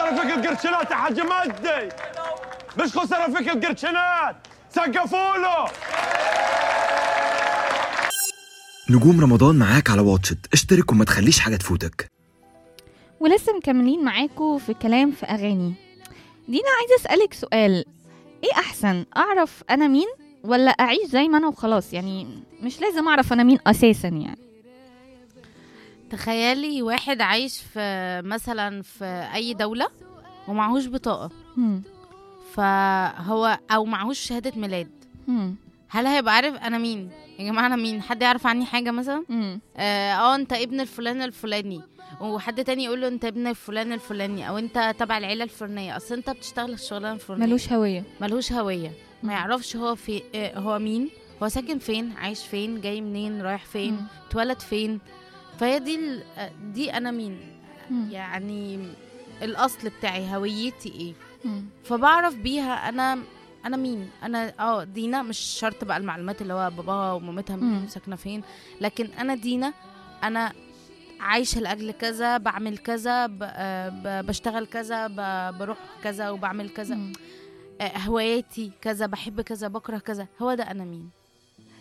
خساره فيك القرشنات يا حاج مجدي مش خساره فيك القرشنات سقفوا له نجوم رمضان معاك على واتشت اشترك وما تخليش حاجة تفوتك ولسه مكملين معاكم في كلام في اغاني دينا عايزه اسالك سؤال ايه احسن اعرف انا مين ولا اعيش زي ما انا وخلاص يعني مش لازم اعرف انا مين اساسا يعني تخيلي واحد عايش في مثلا في اي دولة ومعهوش بطاقة هم. فهو او معهوش شهادة ميلاد هم. هل هيبقى عارف انا مين يا جماعة انا مين حد يعرف عني حاجة مثلا هم. اه آه، انت ابن الفلان الفلاني وحد تاني يقول له انت ابن الفلان الفلاني او انت تبع العيله الفلانيه اصل انت بتشتغل الشغلانه الفلانيه ملوش هويه ملهوش هويه مم. ما يعرفش هو في آه، هو مين هو ساكن فين عايش فين جاي منين رايح فين مم. اتولد فين فهي دي ال- آه، دي انا مين هم. يعني الاصل بتاعي هويتي ايه هم. فبعرف بيها انا انا مين انا اه دينا مش شرط بقى المعلومات اللي هو باباها ومامتها مم. ساكنه فين لكن انا دينا انا عايشه لاجل كذا بعمل كذا ب- آه، ب- بشتغل كذا ب- بروح كذا وبعمل كذا هم. آه، هواياتي كذا بحب كذا بكره كذا هو ده انا مين